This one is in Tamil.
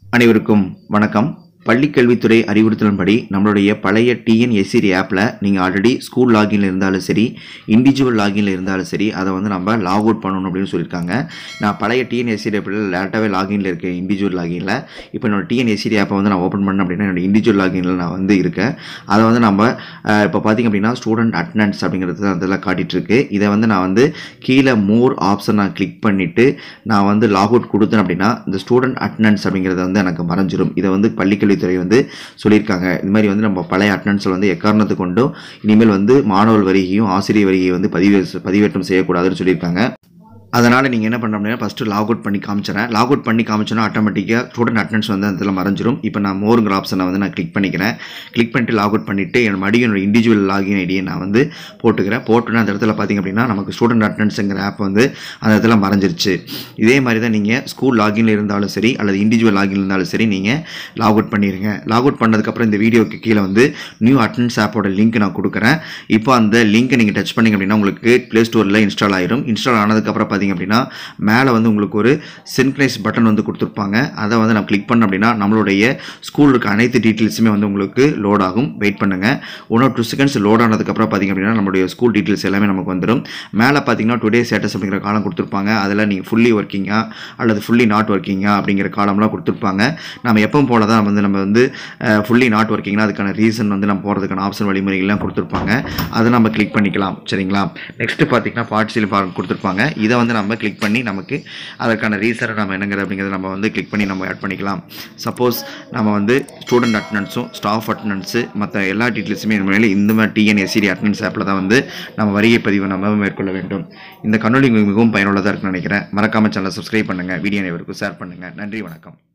அனைவருக்கும் வணக்கம் பள்ளிக்கல்வித்துறை அறிவுறுத்தலின்படி நம்மளுடைய பழைய டிஎன்எஸ்சிடி ஆப்பில் நீங்கள் ஆல்ரெடி ஸ்கூல் லாகின்ல இருந்தாலும் சரி இண்டிவிஜுவல் லாகின்ல இருந்தாலும் சரி அதை வந்து நம்ம லாக் அவுட் பண்ணணும் அப்படின்னு சொல்லியிருக்காங்க நான் பழைய டிஎன்எஸ்சிடி ஆப்பில் டேரெக்டாகவே லாகின்ல இருக்கேன் இண்டிவிஜுவல் லாகின்ல இப்போ என்னோட டிஎன்எஸ்சிடி ஆப்பை வந்து நான் ஓப்பன் பண்ணேன் அப்படின்னா என்னோட இண்டிவிஜுவல் லாகின்ல நான் வந்து இருக்கேன் அதை வந்து நம்ம அஹ், இப்போ பார்த்தீங்க அப்படின்னா ஸ்டூடெண்ட் அட்டண்டன்ஸ் அப்படிங்கிறது தான் அதெல்லாம் காட்டிட்டு இருக்கு இதை வந்து நான் வந்து கீழே மோர் ஆப்ஷன் நான் கிளிக் பண்ணிவிட்டு நான் வந்து லாக் அவுட் கொடுத்தேன் அப்படின்னா இந்த ஸ்டூடெண்ட் அட்டண்டன்ஸ் அப்படிங்கிறது வந்து எனக்கு மறைஞ்சிரும் இதை வந்து பள்ளிக்கல்வித்துறை வந்து சொல்லியிருக்காங்க இது மாதிரி வந்து நம்ம பழைய அட்டண்டன்ஸில் வந்து எக்காரணத்தை கொண்டும் இனிமேல் வந்து மாணவர் வருகையும் ஆசிரியர் வருகையை வந்து பதிவே பதிவேற்றம் செய்யக்கூடாதுன்னு சொல்லியிருக்காங்க அதனால் நீங்கள் என்ன பண்ண அப்படின்னா ஃபஸ்ட்டு லாக் அவுட் பண்ணி காமிச்சிடறேன் லாக் அவுட் பண்ணி காமிச்சோன்னா ஆட்டோமேட்டிக்காக ஸ்டூடெண்ட் அட்டன்ஸ் வந்து அந்த இடத்துல மறைஞ்சிரும் இப்போ நான் மோருங்கிற ஆப்ஷனை வந்து நான் கிளிக் பண்ணிக்கிறேன் கிளிக் பண்ணிட்டு லாக் அவுட் பண்ணிவிட்டு என் மறுபடியும் என்னோட இண்டிவிஜுவல் லாகின் ஐடியை நான் வந்து போட்டுக்கிறேன் போட்டுனா அந்த இடத்துல பார்த்தீங்க அப்படின்னா நமக்கு ஸ்டூடெண்ட் அட்டன்ஸுங்கிற ஆப் வந்து அந்த இடத்துல மறைஞ்சிருச்சு இதே மாதிரி தான் நீங்கள் ஸ்கூல் லாகின்ல இருந்தாலும் சரி அல்லது இண்டிவிஜுவல் லாகின் இருந்தாலும் சரி நீங்கள் லாக் அவுட் பண்ணிடுங்க லாக் அவுட் பண்ணதுக்கப்புறம் இந்த வீடியோக்கு கீழே வந்து நியூ அட்டன்ஸ் ஆப்போட லிங்க் நான் கொடுக்குறேன் இப்போ அந்த லிங்க்கை நீங்கள் டச் பண்ணிங்க அப்படின்னா உங்களுக்கு ப்ளே ஸ்டோரில் இன்ஸ்டால் ஆயிரும் இன்ஸ்டால் ஆனதுக்கப்புறம் பார்த்தீங்க அப்படின்னா மேலே வந்து உங்களுக்கு ஒரு சின்க்ரைஸ் பட்டன் வந்து கொடுத்துருப்பாங்க அதை வந்து நம்ம கிளிக் பண்ணோம் அப்படின்னா நம்மளுடைய ஸ்கூலில் இருக்க அனைத்து டீட்டெயில்ஸுமே வந்து உங்களுக்கு லோட் ஆகும் வெயிட் பண்ணுங்கள் one or two seconds load ஆனதுக்கப்புறம் பார்த்தீங்க அப்படின்னா நம்மளுடைய ஸ்கூல் டீட்டெயில்ஸ் எல்லாமே நமக்கு வந்துடும் மேலே பார்த்தீங்கன்னா டுடே ஸ்டேட்டஸ் அப்படிங்கிற காலம் கொடுத்துருப்பாங்க அதில் நீங்கள் ஃபுல்லி ஒர்க்கிங்கா அல்லது ஃபுல்லி நாட் ஒர்க்கிங்கா அப்படிங்கிற காலம்லாம் கொடுத்துருப்பாங்க நம்ம எப்பவும் போல தான் வந்து நம்ம வந்து ஃபுல்லி நாட் ஒர்க்கிங்னா அதுக்கான ரீசன் வந்து நம்ம போகிறதுக்கான ஆப்ஷன் வழிமுறைகள்லாம் கொடுத்துருப்பாங்க அதை நம்ம கிளிக் பண்ணிக்கலாம் சரிங்களா நெக்ஸ்ட் பார்த்தீங்கன்னா பார்ட்ஸில் கொடுத்துருப்பாங்க இதை வந்து நம்ம கிளிக் பண்ணி நமக்கு அதற்கான ரீசனை நம்ம என்னங்கிறது அப்படிங்கிறத நம்ம வந்து கிளிக் பண்ணி நம்ம ஆட் பண்ணிக்கலாம் சப்போஸ் நம்ம வந்து ஸ்டூடெண்ட் அட்டனன்ஸும் ஸ்டாஃப் அட்டனன்ஸு மற்ற எல்லா டீட்டெயில்ஸுமே இந்த இந்த மாதிரி டிஎன்எஸ்சிடி அட்டனன்ஸ் ஆப்பில் தான் வந்து நம்ம வருகை பதிவை நம்ம மேற்கொள்ள வேண்டும் இந்த கண்ணொலி மிகவும் பயனுள்ளதாக இருக்குன்னு நினைக்கிறேன் மறக்காம சேனலை சப்ஸ்கிரைப் பண்ணுங்கள் வீடியோ அனைவருக்கும் ஷேர் பண்ணுங்கள் நன்றி வணக்கம்